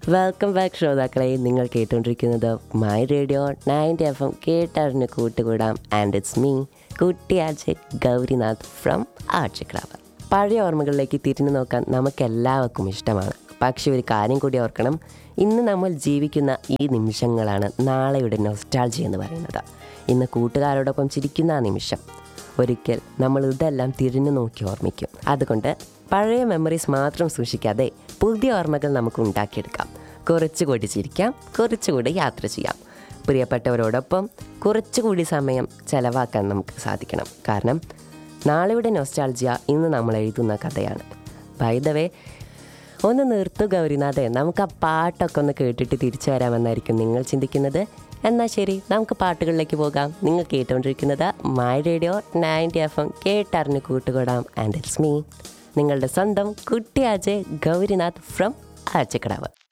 welcome back ശ്രോതാക്കളെ നിങ്ങൾ കേട്ടുകൊണ്ടിരിക്കുന്നത് my radio ninety F M കേട്ടറിഞ്ഞ് കൂട്ടുകൂടാം and it's me Kuttiyaj Gaurinath from ആർച്ചക്രാവ് പഴയ ഓർമ്മകളിലേക്ക് തിരിഞ്ഞു നോക്കാൻ നമുക്കെല്ലാവർക്കും ഇഷ്ടമാണ് പക്ഷെ ഒരു കാര്യം കൂടി ഓർക്കണം ഇന്ന് നമ്മൾ ജീവിക്കുന്ന ഈ നിമിഷങ്ങളാണ് നാളെയുടെ നൊസ്റ്റാൾജി എന്ന് പറയുന്നത് ഇന്ന് കൂട്ടുകാരോടൊപ്പം ചിരിക്കുന്ന ആ നിമിഷം ഒരിക്കൽ നമ്മൾ ഇതെല്ലാം തിരിഞ്ഞു നോക്കി ഓർമ്മിക്കും അതുകൊണ്ട് പഴയ മെമ്മറീസ് മാത്രം സൂക്ഷിക്കാതെ പുതിയ ഓർമ്മകൾ നമുക്ക് ഉണ്ടാക്കിയെടുക്കാം കുറച്ചുകൂടി ചിരിക്കാം കുറച്ചുകൂടി യാത്ര ചെയ്യാം പ്രിയപ്പെട്ടവരോടൊപ്പം കുറച്ചുകൂടി സമയം ചെലവാക്കാൻ നമുക്ക് സാധിക്കണം കാരണം നാളെയുടെ നൊസ്റ്റാൾജിയ ഇന്ന് നമ്മൾ എഴുതുന്ന കഥയാണ് ബൈദവേ ഒന്ന് നിർത്തു ഗൗരിനാഥെ നമുക്ക് ആ പാട്ടൊക്കെ ഒന്ന് കേട്ടിട്ട് തിരിച്ചു വരാമെന്നായിരിക്കും നിങ്ങൾ ചിന്തിക്കുന്നത് എന്നാൽ ശരി നമുക്ക് പാട്ടുകളിലേക്ക് പോകാം നിങ്ങൾ കേട്ടുകൊണ്ടിരിക്കുന്നത് my radio ninety F M കേട്ടറിഞ്ഞ് കൂട്ടുകൂടാം ആൻഡ് ഇറ്റ്സ് മീ നിങ്ങളുടെ സ്വന്തം കുട്ടിയാജെ ഗൗരിനാഥ് ഫ്രം ആച്ചക്കടാവ്